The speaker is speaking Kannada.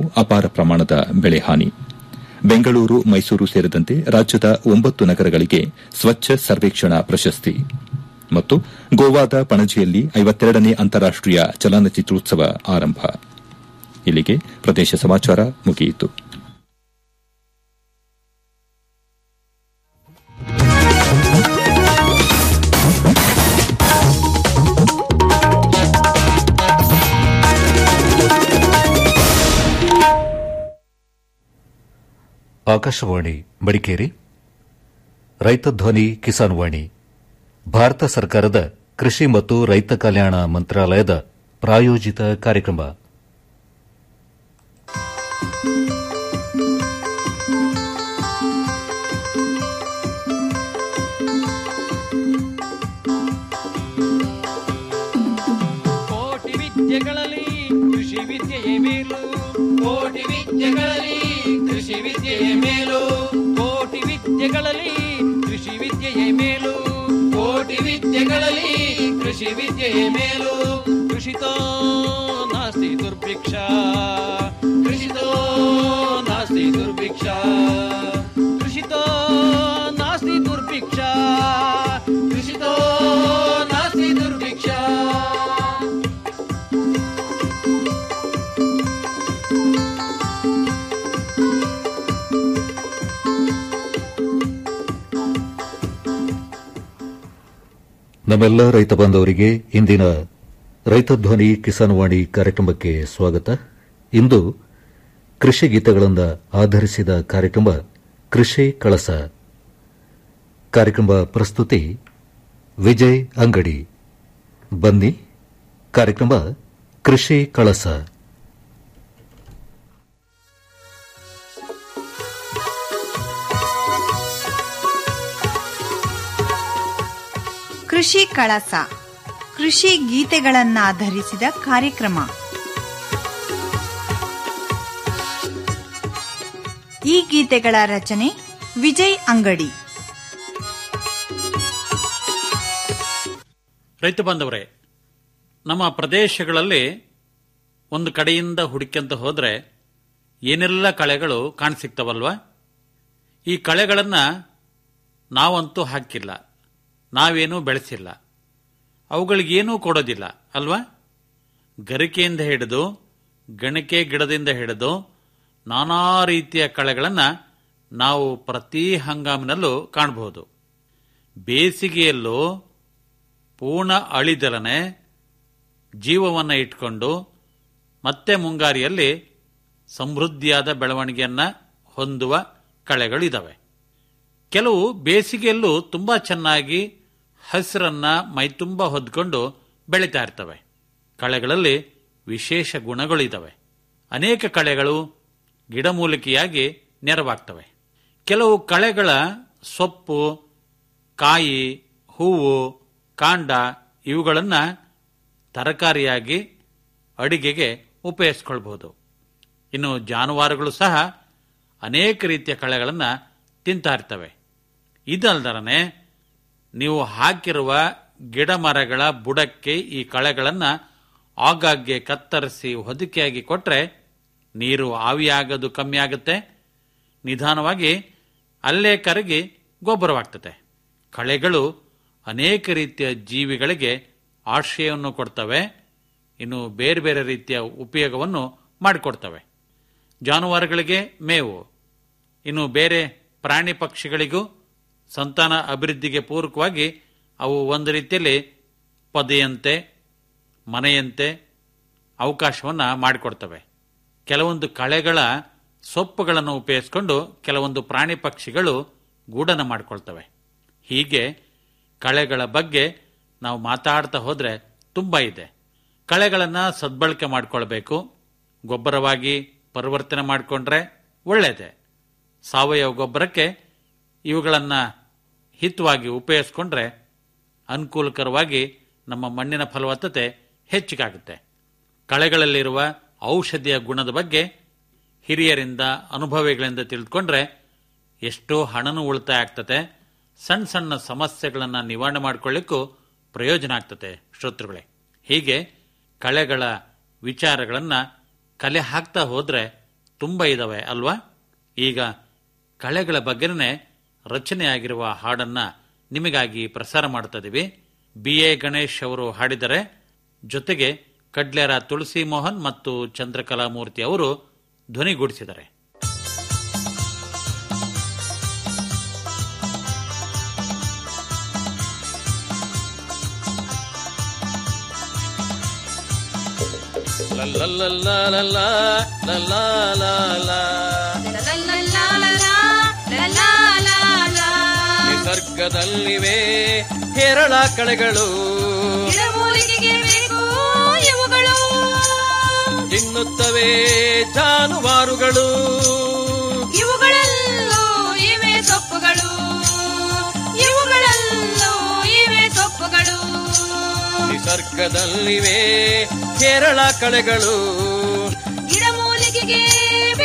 ಅಪಾರ ಪ್ರಮಾಣದ ಬೆಳೆ ಹಾನಿ ಬೆಂಗಳೂರು ಮೈಸೂರು ಸೇರಿದಂತೆ ರಾಜ್ಯದ ಒಂಬತ್ತು ನಗರಗಳಿಗೆ ಸ್ವಚ್ಛ ಸರ್ವೇಕ್ಷಣಾ ಪ್ರಶಸ್ತಿ ಮತ್ತು ಗೋವಾದ ಪಣಜಿಯಲ್ಲಿ ಐವತ್ತೆರಡನೇ ಅಂತಾರಾಷ್ಟೀಯ ಚಲನಚಿತ್ರೋತ್ಸವ ಆರಂಭ ಇಲ್ಲಿಗೆ ಪ್ರದೇಶ ಸಮಾಚಾರ ಮುಗಿಯಿತು ಆಕಾಶವಾಣಿ ಮಡಿಕೇರಿ ರೈತ ಧ್ವನಿ ಕಿಸಾನ್ ವಾಣಿ ಭಾರತ ಸರ್ಕಾರದ ಕೃಷಿ ಮತ್ತು ರೈತ ಕಲ್ಯಾಣ ಮಂತ್ರಾಲಯದ ಪ್ರಾಯೋಜಿತ ಕಾರ್ಯಕ್ರಮ ಕೋಟಿ ವಿದ್ಯೆಗಳಲ್ಲಿ ಕೃಷಿ ವಿದ್ಯೆಯೇ ಮೇಲು ಕೋಟಿ ವಿದ್ಯೆಗಳಲ್ಲಿ ಕೃಷಿ ವಿದ್ಯೆಯೇ ಮೇಲು ಕೋಟಿ ವಿದ್ಯೆಗಳಲ್ಲಿ ಕೃಷಿ ವಿದ್ಯೆಯೇ ಮೇಲು ಕೋಟಿ ವಿದ್ಯೆಗಳಲ್ಲಿ ಕೃಷಿ ವಿದ್ಯೆಯೇ ಮೇಲು ಕೃಷಿತೋ ನಾಸ್ತಿ ದುರ್ಭಿಕ್ಷ ಕೃಷಿತೋ ನಾಸ್ತಿ ದುರ್ಭಿಕ್ಷ ಕೃಷಿತೋ ನಾಸ್ತಿ ದುರ್ಭಿಕ್ಷ ಕೃಷಿತೋ ನಾಸ್ತಿ ದುರ್ಭಿಕ್ಷ ನಮ್ಮೆಲ್ಲ ರೈತ ಬಾಂಧವರಿಗೆ ಇಂದಿನ ರೈತ ಧ್ವನಿ ಕಿಸಾನ್ ವಾಣಿ ಕಾರ್ಯಕ್ರಮಕ್ಕೆ ಸ್ವಾಗತ ಇಂದು ಕೃಷಿ ಗೀತೆಗಳನ್ನು ಆಧರಿಸಿದ ಕಾರ್ಯಕ್ರಮ ಕೃಷಿ ಕಳಸ ಕಾರ್ಯಕ್ರಮ ಪ್ರಸ್ತುತಿ ವಿಜಯ್ ಅಂಗಡಿ ಬನ್ನಿ ಕಾರ್ಯಕ್ರಮ ಕೃಷಿ ಕಳಸ ಕೃಷಿ ಕಳಸ ಕೃಷಿ ಗೀತೆಗಳನ್ನಾಧರಿಸಿದ ಕಾರ್ಯಕ್ರಮ ಈ ಗೀತೆಗಳ ರಚನೆ ವಿಜಯ್ ಅಂಗಡಿ ರೈತ ಬಾಂಧವರೇ ನಮ್ಮ ಪ್ರದೇಶಗಳಲ್ಲಿ ಒಂದು ಕಡೆಯಿಂದ ಹುಡುಕ್ಯಂತ ಹೋದ್ರೆ ಏನೆಲ್ಲ ಕಳೆಗಳು ಕಾಣಸಿಗ್ತವಲ್ವಾ ಈ ಕಳೆಗಳನ್ನು ನಾವಂತೂ ಹಾಕಿಲ್ಲ ನಾವೇನೂ ಬೆಳೆಸಿಲ್ಲ ಅವುಗಳಿಗೇನೂ ಕೊಡೋದಿಲ್ಲ ಅಲ್ವಾ ಗರಿಕೆಯಿಂದ ಹಿಡಿದು ಗಣಿಕೆ ಗಿಡದಿಂದ ಹಿಡಿದು ನಾನಾ ರೀತಿಯ ಕಳೆಗಳನ್ನು ನಾವು ಪ್ರತಿ ಹಂಗಾಮಿನಲ್ಲೂ ಕಾಣಬಹುದು ಬೇಸಿಗೆಯಲ್ಲೂ ಪೂರ್ಣ ಅಳಿದಲನೆ ಜೀವವನ್ನು ಇಟ್ಕೊಂಡು ಮತ್ತೆ ಮುಂಗಾರಿಯಲ್ಲಿ ಸಮೃದ್ಧಿಯಾದ ಬೆಳವಣಿಗೆಯನ್ನು ಹೊಂದುವ ಕಳೆಗಳಿದ್ದಾವೆ ಕೆಲವು ಬೇಸಿಗೆಯಲ್ಲೂ ತುಂಬಾ ಚೆನ್ನಾಗಿ ಹಸಿರನ್ನ ಮೈತುಂಬ ಹೊದ್ಕೊಂಡು ಬೆಳೀತಾ ಇರ್ತವೆ ಕಳೆಗಳಲ್ಲಿ ವಿಶೇಷ ಗುಣಗಳಿದ್ದಾವೆ ಅನೇಕ ಕಳೆಗಳು ಗಿಡಮೂಲಿಕೆಯಾಗಿ ನೆರವಾಗ್ತವೆ ಕೆಲವು ಕಳೆಗಳ ಸೊಪ್ಪು ಕಾಯಿ ಹೂವು ಕಾಂಡ ಇವುಗಳನ್ನು ತರಕಾರಿಯಾಗಿ ಅಡಿಗೆಗೆ ಉಪಯೋಗಿಸ್ಕೊಳ್ಬಹುದು ಇನ್ನು ಜಾನುವಾರುಗಳು ಸಹ ಅನೇಕ ರೀತಿಯ ಕಳೆಗಳನ್ನು ತಿಂತಾ ಇರ್ತವೆ ಇದಲ್ದರನೆ ನೀವು ಹಾಕಿರುವ ಗಿಡ ಮರಗಳ ಬುಡಕ್ಕೆ ಈ ಕಳೆಗಳನ್ನು ಆಗಾಗ್ಗೆ ಕತ್ತರಿಸಿ ಹೊದಿಕೆಯಾಗಿ ಕೊಟ್ಟರೆ ನೀರು ಆವಿಯಾಗೋದು ಕಮ್ಮಿ ಆಗುತ್ತೆ ನಿಧಾನವಾಗಿ ಅಲ್ಲೇ ಕರಗಿ ಗೊಬ್ಬರವಾಗ್ತದೆ ಕಳೆಗಳು ಅನೇಕ ರೀತಿಯ ಜೀವಿಗಳಿಗೆ ಆಶ್ರಯವನ್ನು ಕೊಡ್ತವೆ ಇನ್ನು ಬೇರೆ ಬೇರೆ ರೀತಿಯ ಉಪಯೋಗವನ್ನು ಮಾಡಿಕೊಡ್ತವೆ ಜಾನುವಾರುಗಳಿಗೆ ಮೇವು ಇನ್ನು ಬೇರೆ ಪ್ರಾಣಿ ಪಕ್ಷಿಗಳಿಗೂ ಸಂತಾನ ಅಭಿವೃದ್ಧಿಗೆ ಪೂರಕವಾಗಿ ಅವು ಒಂದು ರೀತಿಯಲ್ಲಿ ಪೊದೆಯಂತೆ ಮನೆಯಂತೆ ಅವಕಾಶವನ್ನು ಮಾಡಿಕೊಡ್ತವೆ ಕೆಲವೊಂದು ಕಳೆಗಳ ಸೊಪ್ಪುಗಳನ್ನು ಉಪಯೋಗಿಸಿಕೊಂಡು ಕೆಲವೊಂದು ಪ್ರಾಣಿ ಪಕ್ಷಿಗಳು ಗೂಡನ್ನು ಮಾಡಿಕೊಳ್ತವೆ ಹೀಗೆ ಕಳೆಗಳ ಬಗ್ಗೆ ನಾವು ಮಾತಾಡ್ತಾ ಹೋದರೆ ತುಂಬ ಇದೆ ಕಳೆಗಳನ್ನು ಸದ್ಬಳಕೆ ಮಾಡಿಕೊಳ್ಬೇಕು ಗೊಬ್ಬರವಾಗಿ ಪರಿವರ್ತನೆ ಮಾಡಿಕೊಂಡ್ರೆ ಒಳ್ಳೆಯದೇ ಸಾವಯವ ಗೊಬ್ಬರಕ್ಕೆ ಇವುಗಳನ್ನು ಹಿತವಾಗಿ ಉಪಯೋಗಿಸ್ಕೊಂಡ್ರೆ ಅನುಕೂಲಕರವಾಗಿ ನಮ್ಮ ಮಣ್ಣಿನ ಫಲವತ್ತತೆ ಹೆಚ್ಚಿಗಾಗುತ್ತೆ ಕಳೆಗಳಲ್ಲಿರುವ ಔಷಧಿಯ ಗುಣದ ಬಗ್ಗೆ ಹಿರಿಯರಿಂದ ಅನುಭವಿಗಳಿಂದ ತಿಳಿದುಕೊಂಡ್ರೆ ಎಷ್ಟೋ ಹಣನೂ ಉಳಿತಾಯ ಆಗ್ತದೆ ಸಣ್ಣ ಸಣ್ಣ ಸಮಸ್ಯೆಗಳನ್ನು ನಿವಾರಣೆ ಮಾಡಿಕೊಳ್ಳಿಕ್ಕೂ ಪ್ರಯೋಜನ ಆಗ್ತದೆ ಶ್ರೋತೃಗಳೇ ಹೀಗೆ ಕಳೆಗಳ ವಿಚಾರಗಳನ್ನು ಕಲೆ ಹಾಕ್ತಾ ಹೋದ್ರೆ ತುಂಬ ಇದಾವೆ ಅಲ್ವಾ ಈಗ ಕಳೆಗಳ ಬಗ್ಗೆನೇ ರಚನೆಯಾಗಿರುವ ಹಾಡನ್ನ ನಿಮಗಾಗಿ ಪ್ರಸಾರ ಮಾಡ್ತಿದ್ದೀವಿ ಬಿ ಎ ಗಣೇಶ್ ಅವರು ಹಾಡಿದರೆ ಜೊತೆಗೆ ಕಡ್ಲೇರ ತುಳಸಿ ಮೋಹನ್ ಮತ್ತು ಚಂದ್ರಕಲಾ ಮೂರ್ತಿ ಅವರು ಧ್ವನಿಗೂಡಿಸಿದ್ದಾರೆ ನಿಸರ್ಗದಲ್ಲಿವೆ ಹೇರಳ ಕಳೆಗಳು ಗಿಡಮೂಲಿಕೆಗೆ ಬೇಕು ಇವುಗಳು ತಿನ್ನುತ್ತವೆ ಜಾನುವಾರುಗಳು ಇವುಗಳಲ್ಲೂ ಇವೆ ಸೊಪ್ಪುಗಳು ಇವುಗಳಲ್ಲೂ ಇವೆ ಸೊಪ್ಪುಗಳು ನಿಸರ್ಗದಲ್ಲಿವೆ ಹೇರಳ ಕಳೆಗಳು ಗಿಡಮೂಲಿಕೆಗೆ